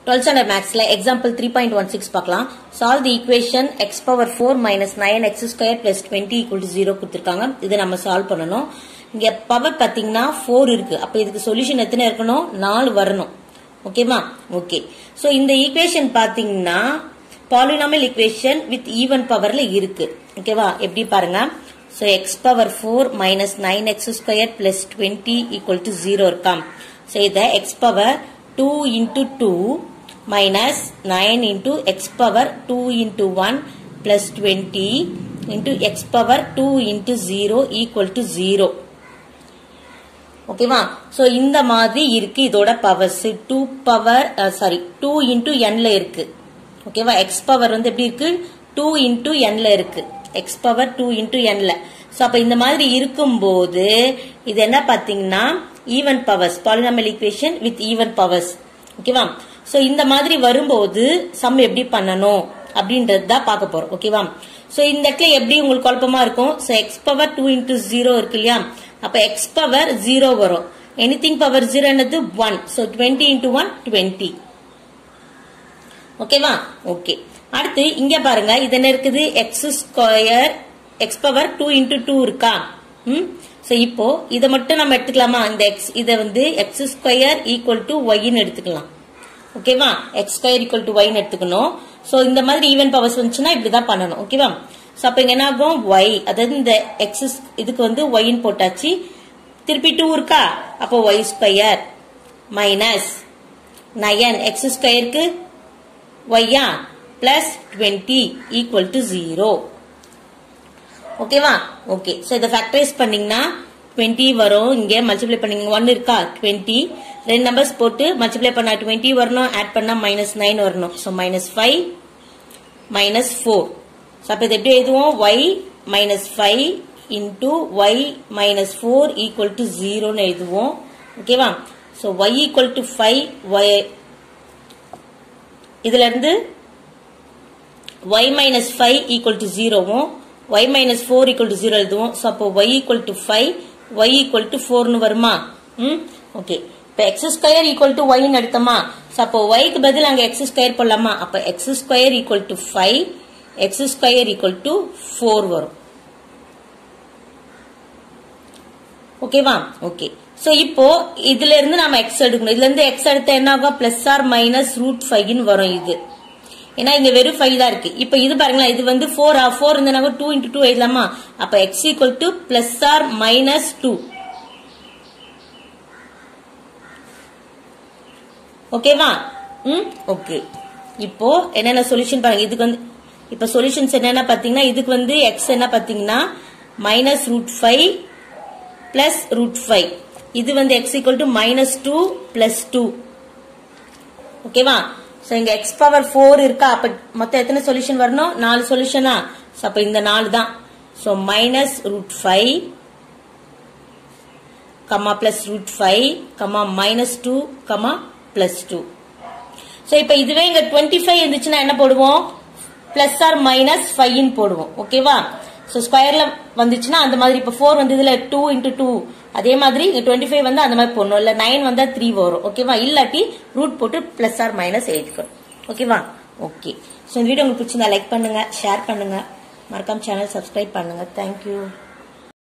twelfth standard மேக்ஸ்ல example three point one six பார்க்கலாம் solve the equation X power four minus nine X square plus twenty equal to zero கொடுத்துருக்காங்க இதை நம்ம solve பண்ணணும் இங்க power பாத்தீங்கன்னா ஃபோர் இருக்கு அப்ப இதுக்கு சொல்யூஷன் எத்தனை இருக்கணும் நாலு வரணும் ஓகேவா ஓகே சோ இந்த ஈக்குவேஷன் பாத்தீங்கன்னா பாலினாமல் ஈக்குவேஷன் வித் ஈவன் பவர்ல இருக்கு ஓகேவா எப்படி பாருங்க so X power four minus nine X square plus twenty equal to zero இருக்காம் ஸோ இதை X power two into two minus nine into X power two into one plus twenty into X power two into zero equal to zero ஓகேவா so இந்த மாதிரி இருக்கு இதோட powers two power sorry two into என்ல இருக்கு ஓகேவா X power வந்து எப்படி இருக்கு டூ இன்டூ என்ல இருக்கு எக்ஸ் பவர் டூ இன்டூ என்ல சோ அப்ப இந்த மாதிரி இருக்கும்போது இது என்ன பாத்தீங்கன்னா even powers polynomial equation with even powers ஓகேவா சோ இந்த மாதிரி வரும்போது சம் எப்படி பண்ணணும் அப்படின்றது தான் பார்க்க போறோம் ஓகேவா சோ இந்த இடத்துல எப்படி உங்களுக்கு குழப்பமா இருக்கும் so X power two into zero இருக்கு இல்லையா அப்ப எக்ஸ் பவர் ஜீரோ வரும் எனிதிங் பவர் ஜீரோ என்னது one so twenty into one twenty ஓகேவா ஓகே அடுத்து இங்க பாருங்க இது என்ன இருக்குது X square X power two into two இருக்கா ம் சோ இப்போ இதை மட்டும் நம்ம எடுத்துக்கலாமா இந்த எக்ஸ் இதை வந்து எக்ஸ் ஸ்கொயர் ஈக்குவல் டு ஒய்ன்னு எடுத்துக்கலாம் ஓகேவா எக்ஸ் ஸ்கொயர் ஈக்குவல் டு ஒய்னு எடுத்துக்கணும் சோ இந்த மாதிரி ஈவன் பவர்ஸ் வந்துச்சுன்னா இப்படிதான் பண்ணணும் ஓகேவா சோ அப்ப இங்க என்ன ஆகும் ஒய் அதாவது இந்த எக்ஸ் இதுக்கு வந்து ஒய்ன்னு போட்டாச்சு திருப்பி டூ இருக்கா அப்போ Y square minus nine X ஸ்கொயருக்கு ஒய்யா plus twenty equal to zero ஓகேவா ஓகே சோ இதை ஃபேக்டரைஸ் பண்ணீங்கன்னா டுவெண்ட்டி வரும் இங்க மல்டிப்ளை பண்ணீங்க ஒன் இருக்கா டுவெண்ட்டி ரெண்டு நம்பர்ஸ் போட்டு மல்டிப்ளை பண்ணா டுவெண்ட்டி வரணும் ஆட் பண்ணா மைனஸ் நைன் வரணும் so minus five minus four so அப்போ இது எப்படி எழுதுவோம் Y minus five into Y minus four equal to ஜீரோன்னு எழுதுவோம் ஓகேவா so Y equal to five Y இதுல இருந்து Y minus five equal to ஜீரோவும் Y minus four equal to zero எழுதுவோம் ஸோ அப்போ Y equal to five Y equal to ஃபோர்னு வருமா ம் ஓகே இப்போ எக்ஸ் ஸ்கொயர் ஈக்குவல் டு ஒய்னு எடுத்தோமா ஸோ அப்போ ஒய்க்கு பதில் அங்கே எக்ஸ் ஸ்கொயர் போடலாமா அப்போ X square equal to five X square equal to four வரும் ஓகேவா ஓகே சோ இப்போ இதுல இருந்து நாம எக்ஸ் எடுக்கணும் இதுல இருந்து எக்ஸ் எடுத்தா என்ன ஆகும் பிளஸ் ஆர் மைனஸ் ரூட் ஃபைவ்னு வரும் இது ஏன்னா இங்க வெறும் ஃபைவ் தான் இருக்கு இப்ப இது பாருங்களேன் இது வந்து ஃபோர் ஆ ஃபோர் இருந்தா டூ இன்டூ டூ எழுதலாமா அப்ப X equal to plus or minus two ஓகேவா ம் ஓகே இப்போ என்னென்ன சொல்யூஷன் பாருங்க இதுக்கு வந்து இப்ப சொல்யூஷன்ஸ் என்னென்ன பாத்தீங்கன்னா இதுக்கு வந்து எக்ஸ் என்ன பாத்தீங்கன்னா minus root five plus root five இது வந்து X equal to minus two plus two ஓகேவா ஸோ இங்க எக்ஸ் பவர் ஃபோர் இருக்கா அப்ப மொத்தம் எத்தனை சொல்யூஷன் வரணும் நாலு சொல்யூஷனா ஸோ அப்ப இந்த நாலு தான் so minus root five comma plus root five comma minus two comma plus two so இப்போ இதுவே இங்க டுவெண்ட்டி ஃபைவ் இருந்துச்சுன்னா என்ன போடுவோம் பிளஸ் ஆர் மைனஸ் ஃபைவ்னு போடுவோம் ஓகேவா ஸோ ஸ்கொயர்ல வந்துச்சுன்னா அந்த மாதிரி இப்போ ஃபோர் வந்து இதுல டூ இன்டூ டூ அதே மாதிரி இங்க டுவெண்ட்டி ஃபைவ் வந்து அந்த மாதிரி போடணும் இல்ல நைன் வந்தா த்ரீ வரும் ஓகேவா இல்லாட்டி ரூட் போட்டு பிளஸ் ஆர் மைனஸ் எழுதிக்கணும் ஓகேவா ஓகே ஸோ இந்த வீடியோ உங்களுக்கு பிடிச்சிருந்தா லைக் பண்ணுங்க ஷேர் பண்ணுங்க மறக்காம சேனல் சப்ஸ்கிரைப் பண்ணுங்க தேங்க்யூ